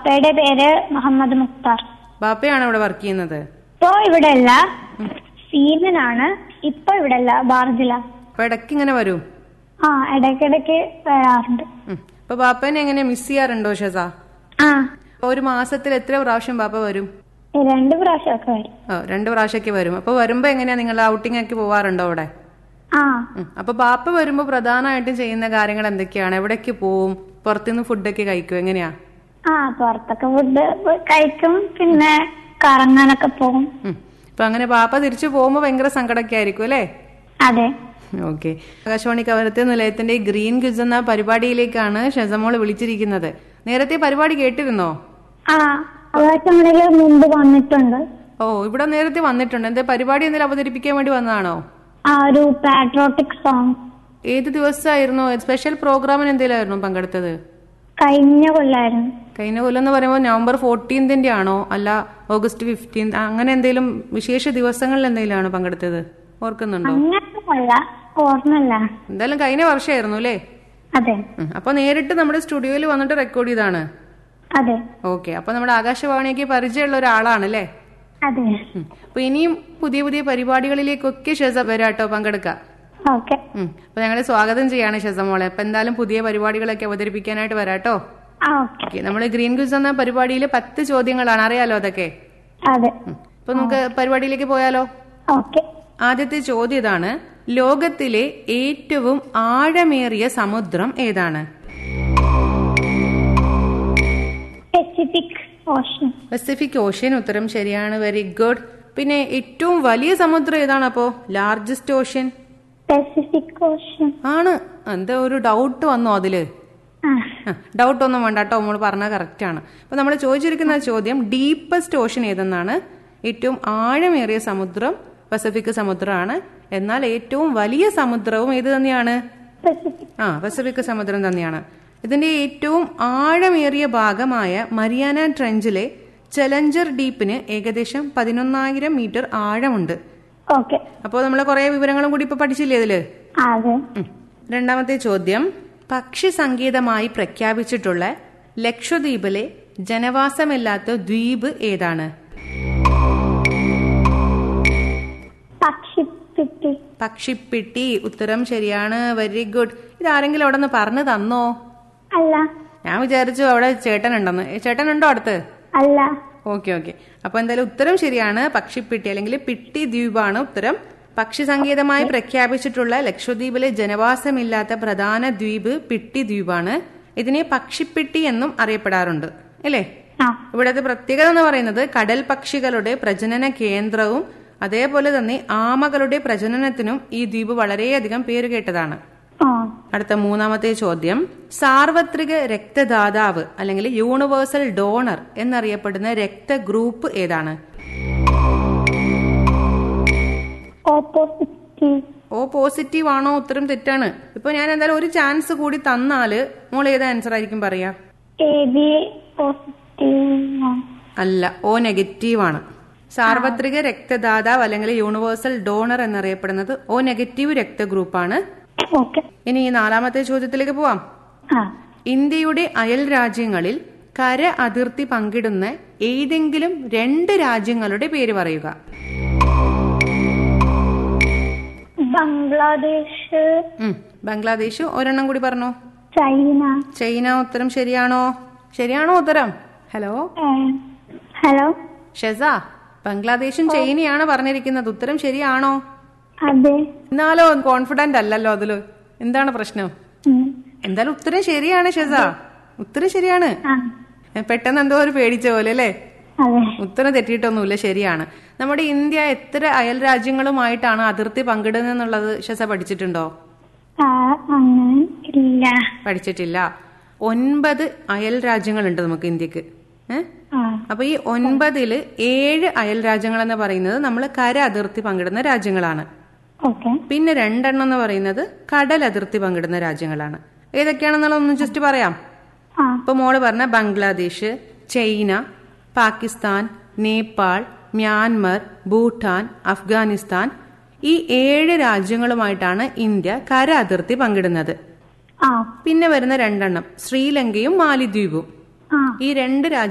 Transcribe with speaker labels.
Speaker 1: അപ്പയുടെ പേര് മുഹമ്മദ് മുക്താർ
Speaker 2: ബാപ്പയാണ് ഇവിടെ വർക്ക് ചെയ്യുന്നത്
Speaker 1: ഇപ്പോ ഇവിടെ അല്ല സീമനാണ് ഇപ്പൊ ഇവിടെ അല്ല ബാർജില
Speaker 2: അപ്പൊ ഇടയ്ക്ക് ഇങ്ങനെ വരും
Speaker 1: ആ ഇടയ്ക്കിടയ്ക്ക് വരാറുണ്ട്
Speaker 2: ഉം. അപ്പൊ ബാപ്പനെ എങ്ങനെ മിസ് ചെയ്യാറുണ്ടോ ഷെസ
Speaker 1: ആ
Speaker 2: ഒരു മാസത്തിൽ എത്ര പ്രാവശ്യം ബാപ്പ വരും
Speaker 1: രണ്ട് പ്രാവശ്യമൊക്കെ വരും
Speaker 2: ഓ രണ്ട് പ്രാവശ്യമൊക്കെ വരും അപ്പൊ വരുമ്പോ എങ്ങനെയാ നിങ്ങൾ ഔട്ടിംഗ് ഒക്കെ പോവാറുണ്ടോ അവിടെ
Speaker 1: ആ
Speaker 2: ഉം. അപ്പൊ ബാപ്പ വരുമ്പോ പ്രധാനമായിട്ടും ചെയ്യുന്ന കാര്യങ്ങൾ എന്തൊക്കെയാണ് എവിടേക്ക് പോവും പുറത്തുനിന്ന് ഫുഡൊക്കെ കഴിക്കും എങ്ങനെയാ
Speaker 1: ആ പുറത്തൊക്കെ ഫുഡ് കഴിക്കും പിന്നെ കറങ്ങാനൊക്കെ പോകും
Speaker 2: ഉം. അപ്പൊ അങ്ങനെ ബാപ്പ തിരിച്ചു പോകുമ്പോ ഭയങ്കര സങ്കടമൊക്കെ ആയിരിക്കും അല്ലേ
Speaker 1: അതെ
Speaker 2: ഓക്കെ ആകാശവാണി കവരത്തെ നിലയത്തിന്റെ ഈ ഗ്രീൻ ക്വിസ് എന്ന പരിപാടിയിലേക്കാണ് ഷെസമോള് വിളിച്ചിരിക്കുന്നത് നേരത്തെ പരിപാടി കേട്ടിരുന്നോ
Speaker 1: ആ ആകാശങ്ങളില് മുമ്പ് വന്നിട്ടുണ്ട്
Speaker 2: ഓ ഇവിടെ നേരത്തെ വന്നിട്ടുണ്ട് എന്താ പരിപാടി എന്തെങ്കിലും അവതരിപ്പിക്കാൻ വേണ്ടി വന്നതാണോ
Speaker 1: ആ ഒരു പാട്രോട്ടിക് സോങ്
Speaker 2: ഏത് ദിവസമായിരുന്നു സ്പെഷ്യൽ പ്രോഗ്രാമിന് എന്തെങ്കിലുമായിരുന്നു പങ്കെടുത്തത്
Speaker 1: കഴിഞ്ഞ കൊല്ലായിരുന്നു
Speaker 2: കഴിഞ്ഞ കൊല്ലം എന്ന് പറയുമ്പോൾ നവംബർ ഫോർട്ടീൻതിന്റെ ആണോ അല്ല ഓഗസ്റ്റ് ഫിഫ്റ്റീൻ അങ്ങനെ എന്തെങ്കിലും വിശേഷ ദിവസങ്ങളിൽ എന്തെങ്കിലും ആണോ പങ്കെടുത്തത് ഓർക്കുന്നുണ്ടോ
Speaker 1: അങ്ങനെയൊന്നുമല്ല ഓർമ്മല്ല
Speaker 2: എന്തായാലും കഴിഞ്ഞ വർഷമായിരുന്നു അല്ലേ
Speaker 1: അതെ
Speaker 2: ഉം. അപ്പൊ നേരിട്ട് നമ്മുടെ സ്റ്റുഡിയോയിൽ വന്നിട്ട് റെക്കോർഡ് ചെയ്താണ്
Speaker 1: അതെ
Speaker 2: ഓക്കെ അപ്പൊ നമ്മുടെ ആകാശവാണിക്ക് പരിചയമുള്ള ഒരാളാണ് അല്ലേ
Speaker 1: അതെ
Speaker 2: ഉം. അപ്പൊ ഇനിയും പുതിയ പുതിയ പരിപാടികളിലേക്കൊക്കെ ഷെസ വരാട്ടോ പങ്കെടുക്കാം
Speaker 1: ഓക്കെ
Speaker 2: ഉം. അപ്പൊ ഞങ്ങളെ സ്വാഗതം ചെയ്യാണ് ഷെസ മോളെ അപ്പൊ എന്തായാലും പുതിയ പരിപാടികളൊക്കെ അവതരിപ്പിക്കാനായിട്ട് വരാട്ടോ
Speaker 1: ആ ഓക്കെ
Speaker 2: ഓക്കെ നമ്മൾ ഗ്രീൻ ക്വിസ് എന്ന പരിപാടിയിൽ പത്ത് ചോദ്യങ്ങളാണ് അറിയാലോ അതൊക്കെ
Speaker 1: അതെ
Speaker 2: ഉം. അപ്പൊ നമുക്ക് പരിപാടിയിലേക്ക് പോയാലോ
Speaker 1: ഓക്കെ
Speaker 2: ആദ്യത്തെ ചോദ്യം ഇതാണ് ലോകത്തിലെ ഏറ്റവും ആഴമേറിയ സമുദ്രം ഏതാണ്
Speaker 1: പെസിഫിക് ഓഷൻ
Speaker 2: പസഫിക് ഓഷ്യൻ ഉത്തരം ശരിയാണ് വെരി ഗുഡ് പിന്നെ ഏറ്റവും വലിയ സമുദ്രം ഏതാണ് അപ്പോ ലാർജസ്റ്റ് ഓഷ്യൻ
Speaker 1: പെസിഫിക് ഓഷൻ
Speaker 2: ആണ് എന്താ ഒരു ഡൗട്ട് വന്നോ അതില്
Speaker 1: ആ
Speaker 2: ഡൗട്ട് ഒന്നും വേണ്ട കേട്ടോ നമ്മൾ പറഞ്ഞത് കറക്റ്റ് ആണ് അപ്പൊ നമ്മൾ ചോദിച്ചിരിക്കുന്ന ചോദ്യം ഡീപ്പസ്റ്റ് ഓഷൻ ഏതെന്നാണ് ഏറ്റവും ആഴമേറിയ സമുദ്രം പസഫിക് സമുദ്രമാണ് എന്നാൽ ഏറ്റവും വലിയ സമുദ്രവും ഏത് തന്നെയാണ്
Speaker 1: പെസിഫിക്
Speaker 2: ആ പസഫിക് സമുദ്രം തന്നെയാണ് ഇതിന്റെ ഏറ്റവും ആഴമേറിയ ഭാഗമായ മരിയാന ട്രെഞ്ചിലെ ചലഞ്ചർ ഡീപ്പിന് ഏകദേശം പതിനൊന്നായിരം മീറ്റർ ആഴമുണ്ട്
Speaker 1: ഓക്കെ
Speaker 2: അപ്പോൾ നമ്മൾ കുറെ വിവരങ്ങളും കൂടി ഇപ്പൊ പഠിച്ചില്ലേ ഇതില്
Speaker 1: അതെ
Speaker 2: ഉം. രണ്ടാമത്തെ ചോദ്യം പക്ഷി സങ്കേതമായി പ്രഖ്യാപിച്ചിട്ടുള്ള ലക്ഷദ്വീപിലെ ജനവാസമില്ലാത്ത ദ്വീപ് ഏതാണ്
Speaker 1: പക്ഷിപ്പിട്ടി
Speaker 2: പക്ഷിപ്പിട്ടി ഉത്തരം ശരിയാണ് വെരി ഗുഡ് ഇതാരെങ്കിലും അവിടെ നിന്ന് പറഞ്ഞു തന്നോ
Speaker 1: അല്ല
Speaker 2: ഞാൻ വിചാരിച്ചു അവിടെ ചേട്ടനുണ്ടെന്ന് ഏ, ചേട്ടനുണ്ടോ അടുത്ത്
Speaker 1: അല്ല
Speaker 2: ഓക്കെ ഓക്കെ അപ്പൊ എന്തായാലും ഉത്തരം ശരിയാണ് പക്ഷിപ്പിട്ടി അല്ലെങ്കിൽ പിട്ടി ദ്വീപാണ് ഉത്തരം പക്ഷി സങ്കേതമായി പ്രഖ്യാപിച്ചിട്ടുള്ള ലക്ഷദ്വീപിലെ ജനവാസമില്ലാത്ത പ്രധാന ദ്വീപ് പിട്ടി ദ്വീപാണ് ഇതിനെ പക്ഷിപ്പിട്ടി എന്നും അറിയപ്പെടാറുണ്ട് അല്ലേ
Speaker 1: ആ
Speaker 2: ഇവിടുത്തെ പ്രത്യേകത എന്ന് പറയുന്നത് കടൽ പക്ഷികളുടെ പ്രജനന കേന്ദ്രവും അതേപോലെ തന്നെ ആമകളുടെ പ്രജനനത്തിനും ഈ ദ്വീപ് വളരെയധികം പേരുകേട്ടതാണ്
Speaker 1: ആ
Speaker 2: അടുത്ത മൂന്നാമത്തെ ചോദ്യം സാർവത്രിക രക്തദാതാവ് അല്ലെങ്കിൽ യൂണിവേഴ്സൽ ഡോണർ എന്നറിയപ്പെടുന്ന രക്തഗ്രൂപ്പ് ഏതാണ്
Speaker 1: ഓപ്പോസിറ്റ്
Speaker 2: ഓ പോസിറ്റീവ് ആണോ ഉത്തരം തെറ്റാണ് ഇപ്പൊ ഞാൻ എന്തായാലും ഒരു ചാൻസ് കൂടി തന്നാല് മോൾ ഏത് ആൻസർ ആയിരിക്കും പറയാ
Speaker 1: എ ബി പോസിറ്റീവ്
Speaker 2: അല്ല ഓ നെഗറ്റീവ് ആണ് സാർവത്രിക രക്തദാതാവ് അല്ലെങ്കിൽ യൂണിവേഴ്സൽ ഡോണർ എന്നറിയപ്പെടുന്നത് ഓ നെഗറ്റീവ് രക്തഗ്രൂപ്പാണ്
Speaker 1: ഓക്കെ
Speaker 2: ഇനി ഈ നാലാമത്തെ ചോദ്യത്തിലേക്ക് പോവാം
Speaker 1: ആ
Speaker 2: ഇന്ത്യയുടെ അയൽ രാജ്യങ്ങളിൽ കര അതിർത്തി പങ്കിടുന്ന ഏതെങ്കിലും രണ്ട് രാജ്യങ്ങളുടെ പേര് പറയുക
Speaker 1: ബംഗ്ലാദേശ്
Speaker 2: ഉം, ബംഗ്ലാദേശ് ഒരെണ്ണം കൂടി പറഞ്ഞോ
Speaker 1: ചൈന
Speaker 2: ചൈന ഉത്തരം ശരിയാണോ ശരിയാണോ ഉത്തരം ഹലോ
Speaker 1: ഏ, ഹലോ
Speaker 2: ഷെസ ബംഗ്ലാദേശും ചൈനയാണ് പറഞ്ഞിരിക്കുന്നത് ഉത്തരം ശരിയാണോ
Speaker 1: അതെ
Speaker 2: എന്നാലോ കോൺഫിഡന്റ് അല്ലല്ലോ അതില് എന്താണ് പ്രശ്നം
Speaker 1: ഉം.
Speaker 2: എന്തായാലും ഉത്തരം ശരിയാണ് ഷെസ ഉത്തരം ശരിയാണ്
Speaker 1: ആ
Speaker 2: പെട്ടെന്ന് എന്തോ ഒരു പേടിച്ച പോലെ അല്ലേ
Speaker 1: അതെ
Speaker 2: ഉത്തരം തെറ്റിയിട്ടൊന്നുമില്ല ശരിയാണ് നമ്മുടെ ഇന്ത്യ എത്ര അയൽ രാജ്യങ്ങളുമായിട്ടാണ് അതിർത്തി പങ്കിടുന്നതെന്നുള്ളത് ഷെസ പഠിച്ചിട്ടുണ്ടോ
Speaker 1: ആ അങ്ങനെ ഇല്ല
Speaker 2: പഠിച്ചിട്ടില്ല ഒൻപത് അയൽ രാജ്യങ്ങളുണ്ട് നമുക്ക് ഇന്ത്യക്ക് ഏഹ്
Speaker 1: ആ
Speaker 2: അപ്പൊ ഈ ഒൻപതില് ഏഴ് അയൽ രാജ്യങ്ങൾ എന്ന് പറയുന്നത് നമ്മൾ കര അതിർത്തി പങ്കിടുന്ന രാജ്യങ്ങളാണ്
Speaker 1: ഓക്കെ
Speaker 2: പിന്നെ രണ്ടെണ്ണം എന്ന് പറയുന്നത് കടൽ അതിർത്തി പങ്കിടുന്ന രാജ്യങ്ങളാണ് ഏതൊക്കെയാണെന്നുള്ളതൊന്ന് ജസ്റ്റ് പറയാം
Speaker 1: ആ
Speaker 2: ഇപ്പൊ മോള് പറഞ്ഞ ബംഗ്ലാദേശ് ചൈന പാകിസ്ഥാൻ നേപ്പാൾ മ്യാൻമർ ഭൂട്ടാൻ അഫ്ഗാനിസ്ഥാൻ ഈ ഏഴ് രാജ്യങ്ങളുമായിട്ടാണ് ഇന്ത്യ കര അതിർത്തി പങ്കിടുന്നത്
Speaker 1: ആ
Speaker 2: പിന്നെ വരുന്ന രണ്ടെണ്ണം ശ്രീലങ്കയും മാലിദ്വീപും
Speaker 1: ആ
Speaker 2: ഈ രണ്ട് രാജ്യ